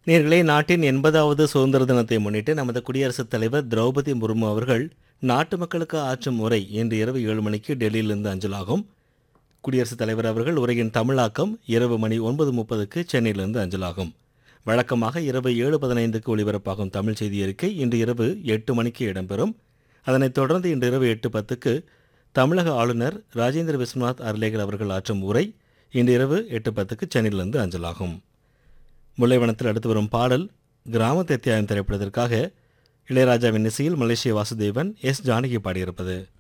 நேர்களே நாட்டின் எண்பதாவது சுதந்திர தினத்தை முன்னிட்டு நமது குடியரசுத் தலைவர் திரௌபதி முர்மு அவர்கள் நாட்டு மக்களுக்கு ஆற்றும் உரை இன்று இரவு ஏழு மணிக்கு டெல்லியிலிருந்து அஞ்சலாகும் குடியரசுத் தலைவர் அவர்கள் உரையின் தமிழாக்கம் இரவு மணி ஒன்பது முப்பதுக்கு சென்னையிலிருந்து அஞ்சலாகும் வழக்கமாக இரவு ஏழு பதினைந்துக்கு ஒளிபரப்பாகும் தமிழ் செய்தி அறிக்கை இன்று இரவு எட்டு மணிக்கு இடம்பெறும் அதனைத் தொடர்ந்து இன்று இரவு எட்டு பத்துக்கு தமிழக ஆளுநர் ராஜேந்திர விஸ்வநாத் அர்லேகர் அவர்கள் ஆற்றும் உரை இன்று இரவு எட்டு பத்துக்கு சென்னையிலிருந்து அஞ்சலாகும் முல்லைவனத்தில் அடுத்து வரும் பாடல் கிராம அத்தியாயம் திரைப்படத்திற்காக இளையராஜாவின் இசையில் மலேசிய வாசுதேவன் எஸ் ஜானகி பாடியிருப்பது